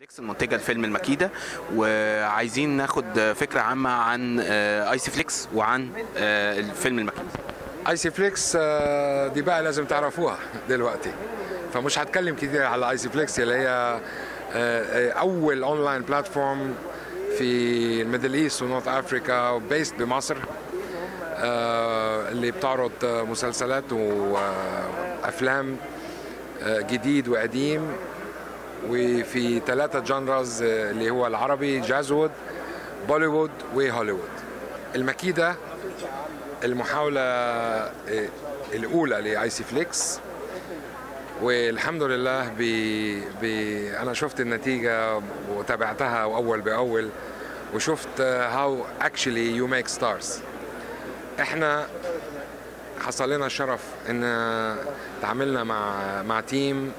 فليكس المنتجه لفيلم المكيده وعايزين ناخد فكره عامه عن اي سي فليكس وعن آه، الفيلم المكيده اي سي فليكس آه، دي بقى لازم تعرفوها دلوقتي فمش هتكلم كتير على اي سي فليكس اللي هي آه، آه، اول اونلاين بلاتفورم في الميدل ايست ونورث افريكا بيست بمصر آه، اللي بتعرض آه، مسلسلات وافلام آه، جديد وقديم وفي ثلاثة جانرز آه، اللي هو العربي جازوود بوليوود وهوليوود المكيدة المحاولة آه، الأولى لآي سي فليكس والحمد لله ب... ب... أنا شفت النتيجة وتابعتها أول بأول وشفت هاو actually يو ميك ستارز احنا حصل لنا الشرف ان تعاملنا مع مع تيم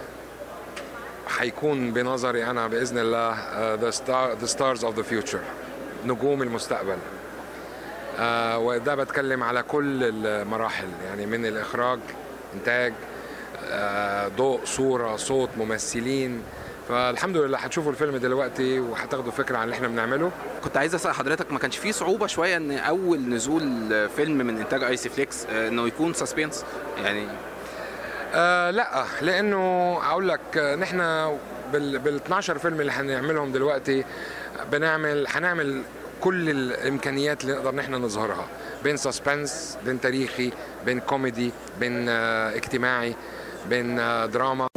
هيكون بنظري انا باذن الله ذا ستار ذا ستارز اوف ذا فيوتشر نجوم المستقبل آه، وده بتكلم على كل المراحل يعني من الاخراج انتاج آه، ضوء صوره صوت ممثلين فالحمد لله هتشوفوا الفيلم دلوقتي وهتاخدوا فكره عن اللي احنا بنعمله كنت عايز اسال حضرتك ما كانش فيه صعوبه شويه ان اول نزول فيلم من انتاج اي سي فليكس آه، انه يكون سسبنس يعني آه لا لانه اقول لك آه، نحن بال بال 12 فيلم اللي هنعملهم دلوقتي بنعمل هنعمل كل الامكانيات اللي نقدر نحن نظهرها بين سسبنس بين تاريخي بين كوميدي بين آه اجتماعي بين آه دراما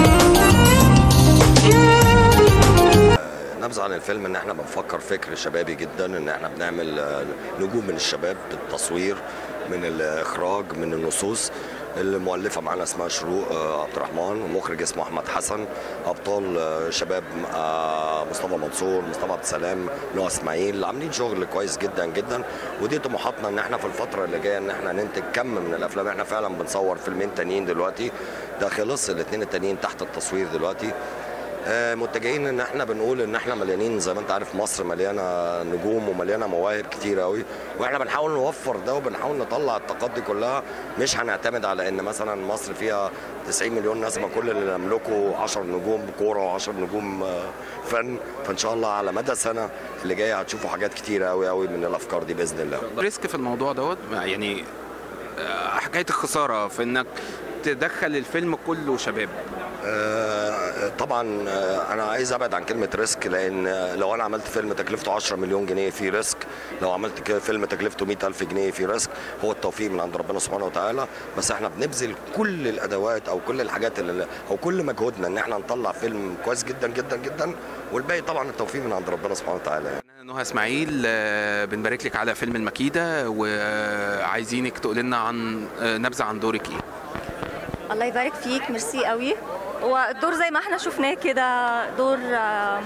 نبذة عن الفيلم ان احنا بنفكر فكر شبابي جدا ان احنا بنعمل آه، نجوم من الشباب بالتصوير من الاخراج من النصوص المؤلفة معانا اسمها شروق آه، عبد الرحمن ومخرج اسمه احمد حسن ابطال آه، شباب آه، مصطفى منصور مصطفى عبد السلام نوح اسماعيل عاملين شغل كويس جدا جدا ودي طموحاتنا ان احنا في الفترة اللي جاية ان احنا ننتج كم من الافلام احنا فعلا بنصور فيلمين تانيين دلوقتي ده خلص الاثنين التانيين تحت التصوير دلوقتي آه، متجهين ان احنا بنقول ان احنا مليانين زي ما انت عارف مصر مليانه نجوم ومليانه مواهب كتير قوي واحنا بنحاول نوفر ده وبنحاول نطلع الطاقات دي كلها مش هنعتمد على ان مثلا مصر فيها 90 مليون نسمه كل اللي نملكه 10 نجوم كوره و10 نجوم آه، فن فان شاء الله على مدى سنه اللي جايه هتشوفوا حاجات كتيره قوي قوي من الافكار دي باذن الله ريسك في الموضوع دوت يعني آه، حكايه الخساره في انك تدخل الفيلم كله شباب آه، طبعا آه، انا عايز ابعد عن كلمه ريسك لان آه، لو انا عملت فيلم تكلفته 10 مليون جنيه في ريسك لو عملت ك- فيلم تكلفته 100 الف جنيه في ريسك هو التوفيق من عند ربنا سبحانه وتعالى بس احنا بنبذل كل الادوات او كل الحاجات اللي او كل مجهودنا ان احنا نطلع فيلم كويس جدا جدا جدا والباقي طبعا التوفيق من عند ربنا سبحانه وتعالى يعني. أنا نهى اسماعيل آه، بنبارك لك على فيلم المكيده وعايزينك تقول لنا عن آه، نبذه عن دورك ايه الله يبارك فيك ميرسي قوي هو الدور زي ما احنا شفناه كده دور آه،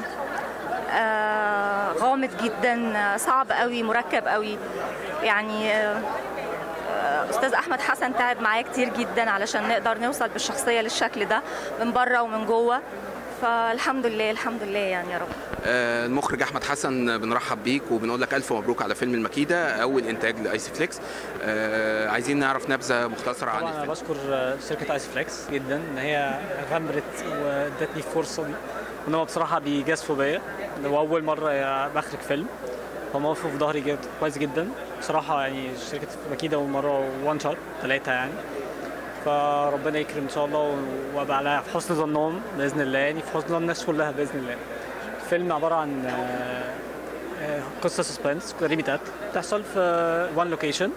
آه، غامض جدا آه، صعب قوي مركب قوي يعني آه، آه، استاذ احمد حسن تعب معايا كتير جدا علشان نقدر نوصل بالشخصيه للشكل ده من بره ومن جوه فالحمد لله الحمد لله يعني يا رب آه، المخرج احمد حسن بنرحب بيك وبنقول لك الف مبروك على فيلم المكيده اول انتاج لاي سي فليكس آه، عايزين نعرف نبذه مختصره عن طبعا انا الفيلم بشكر شركه ايس فليكس جدا ان هي غمرت وادتني الفرصه دي وان هم بصراحه بيجازفوا بيا لو اول مره بخرج فيلم هم وقفوا في ظهري جد كويس جدا بصراحه يعني شركه مكيده ومره وان شوت ثلاثه يعني فربنا يكرم ان شاء الله وابقى على في حسن ظنهم باذن الله يعني في حسن ظن الناس كلها باذن الله الفيلم عباره عن آه، آه، قصه سسبنس ريميتات بتحصل في وان لوكيشن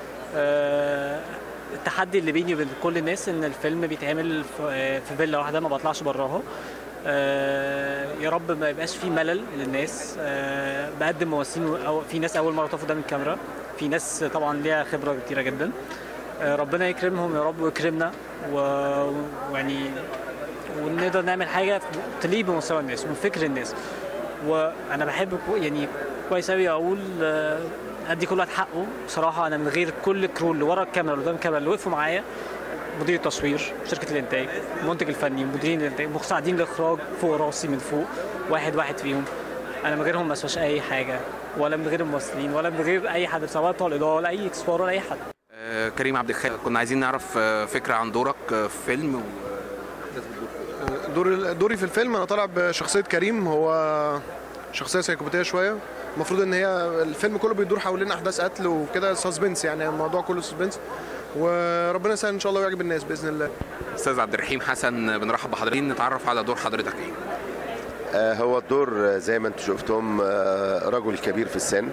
التحدي اللي بيني وبين كل الناس ان الفيلم بيتعمل في آه، في فيلا واحده ما بطلعش براها آه، يا رب ما يبقاش فيه ملل للناس آه، بقدم ممثلين أو في ناس اول مره تقف قدام الكاميرا في ناس طبعا ليها خبره كتيره جدا آه، ربنا يكرمهم يا رب ويكرمنا و- ويعني ونقدر نعمل حاجه تليق بمستوى الناس وفكر الناس وانا بحب كو- يعني كويس قوي اقول آه، ادي كل واحد حقه بصراحه انا من غير كل الكرو اللي ورا الكاميرا اللي قدام الكاميرا اللي وقفوا معايا مدير التصوير شركه الانتاج المنتج الفني مديرين الانتاج مساعدين الاخراج فوق راسي من فوق واحد واحد فيهم انا من غيرهم ما اسواش اي حاجه ولا من غير الممثلين ولا من غير اي حد سواء بتوع الاضاءه ولا اي اكسبار ولا اي حد آه، كريم عبد الخالق كنا عايزين نعرف آه، فكره عن دورك آه، في فيلم و- دور دوري في الفيلم انا طالع بشخصيه كريم هو شخصيه سيكوباتيه شويه المفروض ان هي الفيلم كله بيدور حوالين احداث قتل وكده سسبنس يعني الموضوع كله سسبنس وربنا يسهل ان شاء الله ويعجب الناس باذن الله استاذ عبد الرحيم حسن بنرحب بحضرتك نتعرف على دور حضرتك ايه آه، هو الدور آه، زي ما انتم شفتم آه، رجل كبير في السن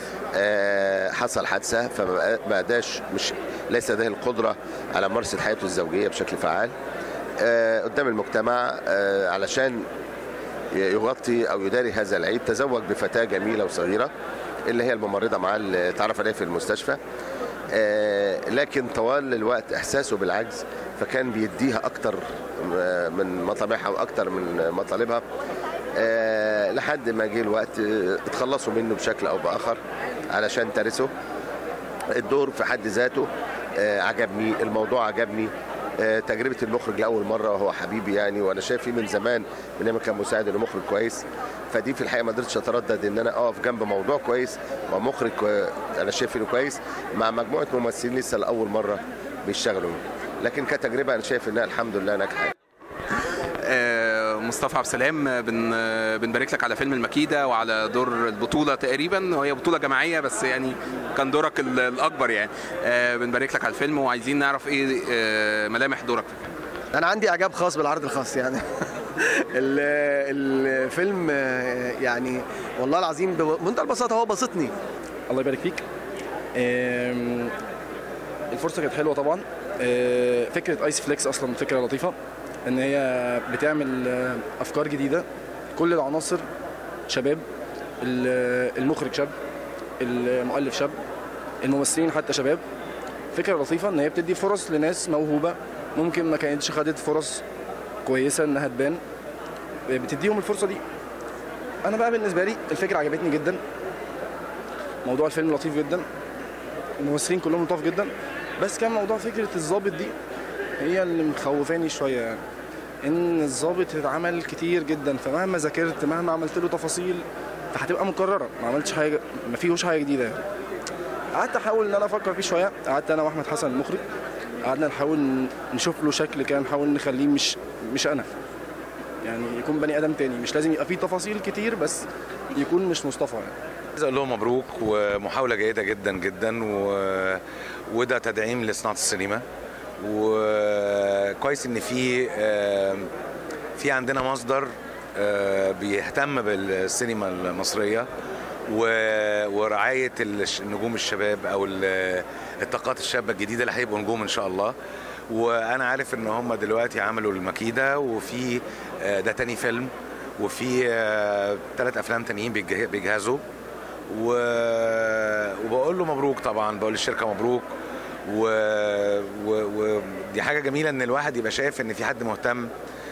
آه، حصل حادثه فما بقاش مش ليس لديه القدره على ممارسه حياته الزوجيه بشكل فعال آه، قدام المجتمع آه، علشان يغطي او يداري هذا العيب تزوج بفتاه جميله وصغيره اللي هي الممرضه معاه اللي اتعرف عليها في المستشفى آه، لكن طوال الوقت احساسه بالعجز فكان بيديها اكتر آه، من مطامعها واكتر من مطالبها آه، لحد ما جه الوقت آه، اتخلصوا منه بشكل او باخر علشان ترثه الدور في حد ذاته آه، عجبني الموضوع عجبني آه، تجربة المخرج لأول مرة وهو حبيبي يعني وأنا شايف فيه من زمان من أيام ما كان مساعد إنه مخرج كويس فدي في الحقيقة ما قدرتش أتردد إن أنا أقف جنب موضوع كويس ومخرج كو- أنا شايف إنه كويس مع مجموعة ممثلين لسه لأول مرة بيشتغلوا لكن كتجربة أنا شايف إنها الحمد لله ناجحة آه، مصطفى عبد السلام آه، بن آه، بنبارك لك على فيلم المكيدة وعلى دور البطولة تقريبا وهي بطولة جماعية بس يعني كان دورك ال- الأكبر يعني آه، بنبارك لك على الفيلم وعايزين نعرف إيه آه، ملامح دورك في الفيلم انا عندي اعجاب خاص بالعرض الخاص يعني ال- الفيلم آه، يعني والله العظيم بمنتهى البساطه هو بسطني الله يبارك فيك آم، الفرصه كانت حلوه طبعا آه، فكره ايس فليكس اصلا فكره لطيفه ان هي بتعمل آه، افكار جديده كل العناصر شباب ال- المخرج شاب المؤلف شاب الممثلين حتى شباب فكره لطيفه ان هي بتدي فرص لناس موهوبه ممكن ما كانتش خدت فرص كويسه انها تبان بتديهم الفرصه دي انا بقى بالنسبه لي الفكره عجبتني جدا موضوع الفيلم لطيف جدا الممثلين كلهم لطاف جدا بس كان موضوع فكره الضابط دي هي اللي مخوفاني شويه يعني ان الضابط اتعمل كتير جدا فمهما ذاكرت مهما عملت له تفاصيل فهتبقى مكرره ما عملتش حاجه ما فيهوش حاجه جديده يعني. قعدت احاول ان انا افكر فيه شويه قعدت انا واحمد حسن المخرج قعدنا نحاول نشوف له شكل كده نحاول نخليه مش مش انا يعني يكون بني ادم تاني مش لازم يبقى فيه تفاصيل كتير بس يكون مش مصطفى يعني عايز اقول لهم مبروك ومحاوله جيده جدا جدا و... وده تدعيم لصناعه السينما وكويس ان في آم، في عندنا مصدر آه، بيهتم بالسينما المصريه و- ورعايه الش- نجوم الشباب او ال- الطاقات الشابه الجديده اللي هيبقوا نجوم ان شاء الله وانا عارف ان هم دلوقتي عملوا المكيده وفي آه، ده تاني فيلم وفي ثلاث افلام تانيين بيجه- بيجهزوا و... وبقول له مبروك طبعا بقول للشركه مبروك ودي و... و... دي حاجه جميله ان الواحد يبقى شايف ان في حد مهتم